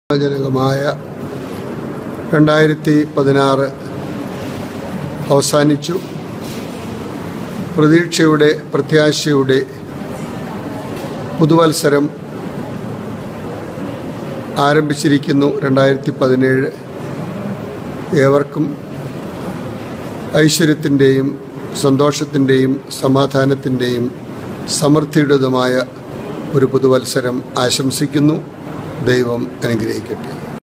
ജനകമായ രണ്ടായിരത്തി പതിനാറ് അവസാനിച്ചു പ്രതീക്ഷയുടെ പ്രത്യാശയുടെ പുതുവത്സരം ആരംഭിച്ചിരിക്കുന്നു രണ്ടായിരത്തി പതിനേഴ് ഏവർക്കും ഐശ്വര്യത്തിൻ്റെയും സന്തോഷത്തിൻ്റെയും സമാധാനത്തിൻ്റെയും സമൃദ്ധിയുടേതുമായ ഒരു പുതുവത്സരം ആശംസിക്കുന്നു ദൈവം അനുഗ്രഹിക്കട്ടെ